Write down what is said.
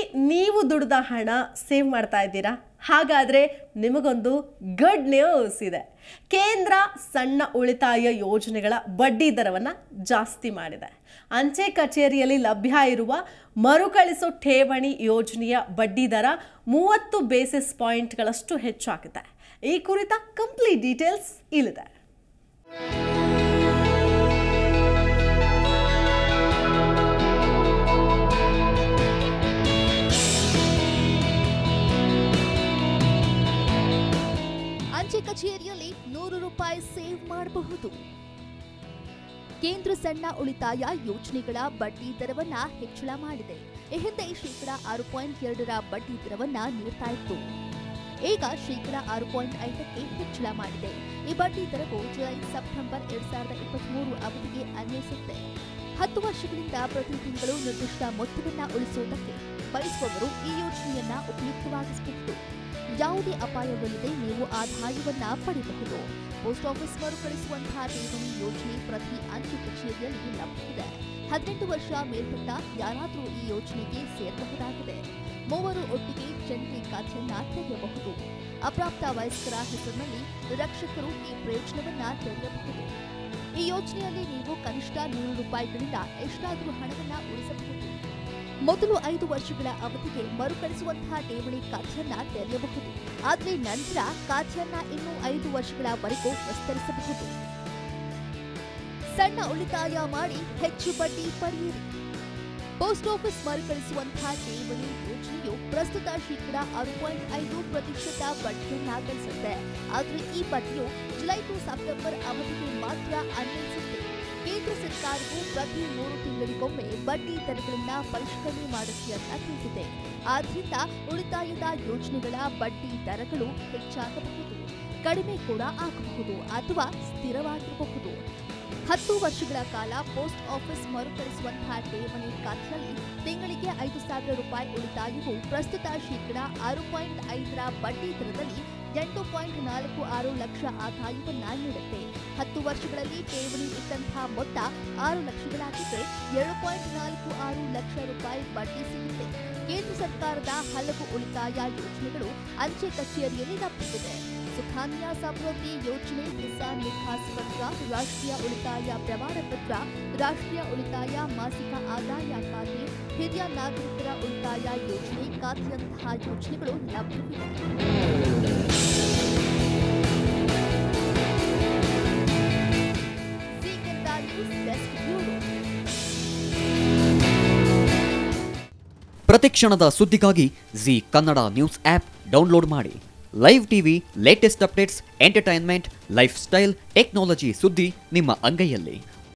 ನೀವು ದುಡ್ದ ಹಣ ಸೇವ್ ಮಾಡ್ತಾ ಇದ್ದೀರಾ ಹಾಗಾದರೆ ನಿಮಗೊಂದು ಗುಡ್ ನ್ಯೂಸ್ ಇದೆ ಕೇಂದ್ರ ಸಣ್ಣ ಉಳಿತಾಯ ಯೋಜನೆಗಳ ಬಡ್ಡಿ ದರವನ್ನು ಜಾಸ್ತಿ ಮಾಡಿದೆ ಅಂಚೆ ಕಚೇರಿಯಲ್ಲಿ ಲಭ್ಯ ಇರುವ ಮರುಕಳಿಸೋ ಠೇವಣಿ ಯೋಜನೆಯ ಬಡ್ಡಿ ದರ ಮೂವತ್ತು ಬೇಸಿಸ್ ಪಾಯಿಂಟ್ಗಳಷ್ಟು ಹೆಚ್ಚಾಗಿದೆ ಈ ಕುರಿತ ಕಂಪ್ಲೀಟ್ ಡೀಟೇಲ್ಸ್ ಇಲ್ಲಿದೆ ಅಂಚೆ ಕಚೇರಿಯಲ್ಲಿ ನೂರು ರೂಪಾಯಿ ಸೇವ್ ಮಾಡಬಹುದು ಕೇಂದ್ರ ಸಣ್ಣ ಉಳಿತಾಯ ಯೋಜನೆಗಳ ಬಡ್ಡಿ ದರವನ್ನ ಹೆಚ್ಚಳ ಮಾಡಿದೆ ಈ ಹಿಂದೆ ಶೇಕಡ ಆರು ಪಾಯಿಂಟ್ ಎರಡರ ಬಡ್ಡಿ ದರವನ್ನ ನೀಡ್ತಾ ಇತ್ತು ಈಗ ಶೇಕಡ ಆರು ಪಾಯಿಂಟ್ ಐದಕ್ಕೆ ಹೆಚ್ಚಳ ಮಾಡಿದೆ ಈ ಬಡ್ಡಿ ದರವು ಜುಲೈ ಸೆಪ್ಟೆಂಬರ್ ಎರಡ್ ಸಾವಿರದ ಇಪ್ಪತ್ಮೂರು ಅವಧಿಗೆ ಅನ್ವಯಿಸುತ್ತೆ ಹತ್ತು ವರ್ಷಗಳಿಂದ ಪ್ರತಿ ತಿಂಗಳು ನಿರ್ದಿಷ್ಟ ಮೊತ್ತವನ್ನ ಉಳಿಸುವುದಕ್ಕೆ ಬಯಸುವವರು ಈ ಯೋಜನೆಯನ್ನ ಉಪಯುಕ್ತವಾಗಿಸಬಹುದು ಯಾವುದೇ ಅಪಾಯವಿಲ್ಲದೆ ನೀವು ಆದಾಯವನ್ನ ಪಡೆಯಬಹುದು ಪೋಸ್ಟ್ ಆಫೀಸ್ ಮರುಕಳಿಸುವಂತಹ ಠೇವಣಿ ಯೋಜನೆ ಪ್ರತಿ ಅಂಚೆ ಕಚೇರಿಯಲ್ಲಿ ಲಭ್ಯವಿದೆ ಹದಿನೆಂಟು ವರ್ಷ ಮೇಲ್ಪಟ್ಟ ಯಾರಾದರೂ ಈ ಯೋಜನೆಗೆ ಸೇರಬಹುದಾಗಿದೆ ಮೂವರು ಒಟ್ಟಿಗೆ ಜಂಟಿ ಖಾತೆಯನ್ನ ತೆರೆಯಬಹುದು ಅಪ್ರಾಪ್ತ ವಯಸ್ಕರ ಹೆಸರಿನಲ್ಲಿ ರಕ್ಷಕರು ಈ ಪ್ರಯೋಜನವನ್ನ ತೆರೆಯಬಹುದು ಈ ಯೋಜನೆಯಲ್ಲಿ ನೀವು ಕನಿಷ್ಠ ನೂರು ರೂಪಾಯಿಗಳಿಂದ ಎಷ್ಟಾದರೂ ಹಣವನ್ನ ಉಳಿಸಬಹುದು ಮೊದಲು ಐದು ವರ್ಷಗಳ ಅವಧಿಗೆ ಮರುಕಳಿಸುವಂತಹ ಠೇವಣಿ ಖಾತೆಯನ್ನ ತೆರೆಯಬಹುದು ಆದರೆ ನಂತರ ಖಾತೆಯನ್ನ ಇನ್ನೂ ಐದು ವರ್ಷಗಳವರೆಗೂ ವಿಸ್ತರಿಸಬಹುದು ಸಣ್ಣ ಉಳಿತಾಯ ಮಾಡಿ ಹೆಚ್ಚು ಬಡ್ಡಿ ಪಡೆಯಿರಿ ಪೋಸ್ಟ್ ಆಫೀಸ್ ಮರುಕಳಿಸುವಂತಹ ಠೇವಣಿ ಯೋಜನೆಯು ಪ್ರಸ್ತುತ ಶೇಕಡ ಆರು ಪಾಯಿಂಟ್ ಐದು ಪ್ರತಿಶತ ಬಡ್ಡಿಯನ್ನ ಗಳಿಸುತ್ತೆ ಆದರೆ ಈ ಬಡ್ಡಿಯು ಜುಲೈ ಟು ಸೆಪ್ಟೆಂಬರ್ ಅವಧಿಗೆ ಮಾತ್ರ ಅನ್ವಯಿಸುತ್ತೆ ಕೇಂದ್ರ ಸರ್ಕಾರವು ಪ್ರತಿ ಮೂರು ತಿಂಗಳಿಗೊಮ್ಮೆ ಬಡ್ಡಿ ದರಗಳನ್ನ ಪರಿಷ್ಕರಣೆ ಮಾಡುತ್ತೆ ಅಂತ ತಿಳಿಸಿದೆ ಆದ್ರಿಂದ ಉಳಿತಾಯದ ಯೋಜನೆಗಳ ಬಡ್ಡಿ ದರಗಳು ಹೆಚ್ಚಾಗಬಹುದು ಕಡಿಮೆ ಕೂಡ ಆಗಬಹುದು ಅಥವಾ ಸ್ಥಿರವಾಗಿರಬಹುದು ಹತ್ತು ವರ್ಷಗಳ ಕಾಲ ಪೋಸ್ಟ್ ಆಫೀಸ್ ಮರುಕಳಿಸುವಂತಹ ಠೇವಣಿ ಖಾತೆಯಲ್ಲಿ ತಿಂಗಳಿಗೆ ಐದು ಸಾವಿರ ರೂಪಾಯಿ ಉಳಿತಾಯವು ಪ್ರಸ್ತುತ ಶೇಕಡ ಆರು ಪಾಯಿಂಟ್ ಐದರ ಬಡ್ಡಿ ದರದಲ್ಲಿ ಎಂಟು ಪಾಯಿಂಟ್ ನಾಲ್ಕು ಆರು ಲಕ್ಷ ಆದಾಯವನ್ನ ನೀಡುತ್ತೆ ಹತ್ತು ವರ್ಷಗಳಲ್ಲಿ ಠೇವಣಿ ಇಟ್ಟಂತಹ ಮೊತ್ತ ಆರು ಲಕ್ಷಗಳಾಗಿದ್ದರೆ ಎರಡು ಪಾಯಿಂಟ್ ನಾಲ್ಕು ಆರು ಲಕ್ಷ ರೂಪಾಯಿ ಬಡ್ಡಿ ಸಿಗುತ್ತೆ ಕೇಂದ್ರ ಸರ್ಕಾರದ ಹಲವು ಉಳಿತಾಯ ಯೋಜನೆಗಳು ಅಂಚೆ ಕಚೇರಿಯಲ್ಲಿ ಲಭ್ಯವಿದೆ ಸುಖಾನ್ಯ ಸಮೃದ್ಧಿ ಯೋಜನೆ ಕಿಸಾನ್ ವಿಕಾಸ್ ಪತ್ರ ರಾಷ್ಟ್ರೀಯ ಉಳಿತಾಯ ಪ್ರಮಾಣ ಪತ್ರ ರಾಷ್ಟ್ರೀಯ ಉಳಿತಾಯ ಮಾಸಿಕ ಆದಾಯ ಖಾತೆ ಹಿರಿಯ ನಾಗರಿಕರ ಉಳಿತಾಯ ಯೋಜನೆ ಖಾತೆಯಂತಹ ಯೋಜನೆಗಳು ಲಭ್ಯವಿದೆ Zee Kannada news desk bureau ಪ್ರತಿಕ್ಷಣದ ಸುದ್ದಿಗಾಗಿ Zee Kannada news app download ಮಾಡಿ live TV latest updates entertainment lifestyle technology ಸುದ್ದಿ ನಿಮ್ಮ ಅಂಗೈಯಲ್ಲಿ